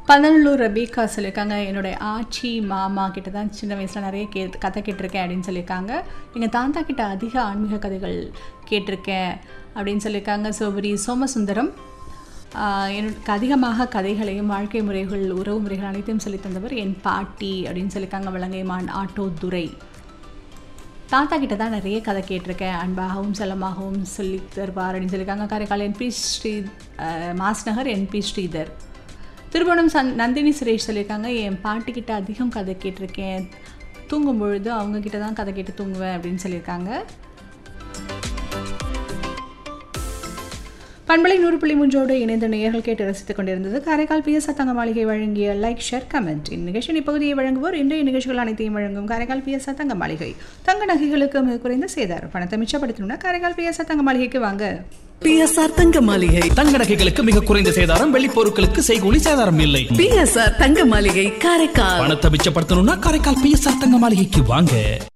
பதனல்லூர் ரபீகா சொல்லியிருக்காங்க என்னுடைய ஆச்சி மாமா கிட்ட தான் சின்ன வயசில் நிறைய கே கதை கேட்டிருக்கேன் அப்படின்னு சொல்லியிருக்காங்க எங்கள் தாத்தா கிட்ட அதிக ஆன்மீக கதைகள் கேட்டிருக்கேன் அப்படின்னு சொல்லியிருக்காங்க சோபரி சோமசுந்தரம் ஆஹ் எனக்கு அதிகமாக கதைகளையும் வாழ்க்கை முறைகள் உறவு முறைகள் அனைத்தையும் சொல்லித் தந்தவர் என் பாட்டி அப்படின்னு சொல்லியிருக்காங்க வலங்கைமான் ஆட்டோ துரை தாத்தா கிட்ட தான் நிறைய கதை கேட்டிருக்கேன் அன்பாகவும் செல்லமாகவும் சொல்லி தருவார் அப்படின்னு சொல்லியிருக்காங்க காரைக்கால் என்பி ஸ்ரீ அஹ், மாஸ்நகர் என்பி ஸ்ரீதர் திருமணம் சந் நந்தினி சுரேஷ் சொல்லியிருக்காங்க என் பாட்டிக்கிட்ட அதிகம் கதை கேட்டிருக்கேன் தூங்கும் பொழுது அவங்க கிட்ட தான் கதை கேட்டு தூங்குவேன் அப்படின்னு சொல்லியிருக்காங்க பண்பலை நூறு புள்ளி மூன்றோடு இணைந்த நேயர்கள் கேட்டு ரசித்துக் கொண்டிருந்தது காரைக்கால் பிஎஸ் தங்க மாளிகை வழங்கிய லைக் ஷேர் கமெண்ட் இந்நிகழ்ச்சியின் இப்பகுதியை வழங்குவோர் இன்றைய நிகழ்ச்சிகள் அனைத்தையும் வழங்கும் காரைக்கால் பிஎஸ் தங்க மாளிகை தங்க நகைகளுக்கு மிக குறைந்த சேதாரம் பணத்தை மிச்சப்படுத்தணும்னா காரைக்கால் பிஎஸ் தங்க மாளிகைக்கு வாங்க பிஎஸ்ஆர் தங்க மாளிகை தங்க நகைகளுக்கு மிக குறைந்த சேதாரம் வெள்ளி பொருட்களுக்கு செய்கூலி சேதாரம் இல்லை பிஎஸ்ஆர் தங்க மாளிகை காரைக்கால் பணத்தை மிச்சப்படுத்தணும்னா காரைக்கால் பிஎஸ்ஆர் தங்க மாளிகைக்கு வாங்க